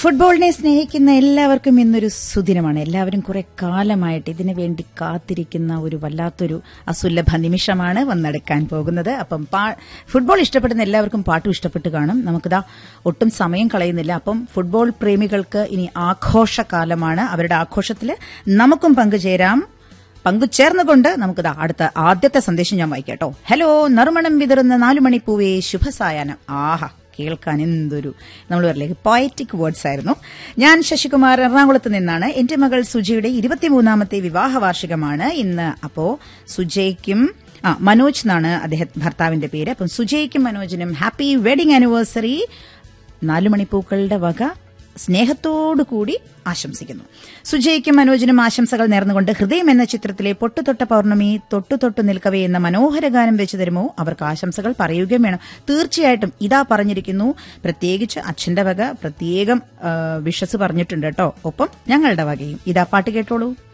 ഫുട്ബോളിനെ സ്നേഹിക്കുന്ന എല്ലാവർക്കും ഇന്നൊരു സുദിനമാണ് എല്ലാവരും കുറെ കാലമായിട്ട് ഇതിനു വേണ്ടി കാത്തിരിക്കുന്ന ഒരു വല്ലാത്തൊരു അസുലഭ നിമിഷമാണ് വന്നെടുക്കാൻ പോകുന്നത് അപ്പം പാ- ഫുട്ബോൾ ഇഷ്ടപ്പെടുന്ന എല്ലാവർക്കും പാട്ടും ഇഷ്ടപ്പെട്ട് കാണും നമുക്കിതാ ഒട്ടും സമയം കളയുന്നില്ല അപ്പം ഫുട്ബോൾ പ്രേമികൾക്ക് ഇനി ആഘോഷകാലമാണ് അവരുടെ ആഘോഷത്തിൽ നമുക്കും പങ്കുചേരാം പങ്കുചേർന്നുകൊണ്ട് നമുക്കിതാ അടുത്ത ആദ്യത്തെ സന്ദേശം ഞാൻ വായിക്കാട്ടോ ഹലോ നറുമണം വിതറുന്ന നാലുമണിപ്പൂവേ ശുഭസായാനം ആഹാ കേൾക്കാൻ എന്തൊരു നമ്മൾ പറയില്ലേ പോയറ്റിക് വേർഡ്സ് ആയിരുന്നു ഞാൻ ശശികുമാർ എറണാകുളത്ത് നിന്നാണ് എന്റെ മകൾ സുജയുടെ ഇരുപത്തിമൂന്നാമത്തെ വിവാഹ വാർഷികമാണ് ഇന്ന് അപ്പോ സുജയ്ക്കും ആ മനോജ് എന്നാണ് അദ്ദേഹം ഭർത്താവിന്റെ പേര് അപ്പം സുജയ്ക്കും മനോജിനും ഹാപ്പി വെഡിങ് ആനിവേഴ്സറി നാലുമണിപ്പൂക്കളുടെ വക സ്നേഹത്തോടു കൂടി ആശംസിക്കുന്നു സുജയ്ക്കും മനോജിനും ആശംസകൾ നേർന്നുകൊണ്ട് ഹൃദയം എന്ന ചിത്രത്തിലെ പൊട്ടുതൊട്ട പൗർണമി തൊട്ടു തൊട്ടു നിൽക്കവേ എന്ന മനോഹര ഗാനം വെച്ചു തരുമോ അവർക്ക് ആശംസകൾ പറയുകയും വേണം തീർച്ചയായിട്ടും ഇതാ പറഞ്ഞിരിക്കുന്നു പ്രത്യേകിച്ച് അച്ഛന്റെ വക പ്രത്യേകം വിഷസ് പറഞ്ഞിട്ടുണ്ട് കേട്ടോ ഒപ്പം ഞങ്ങളുടെ വകയും ഇതാ പാട്ട് കേട്ടോളൂ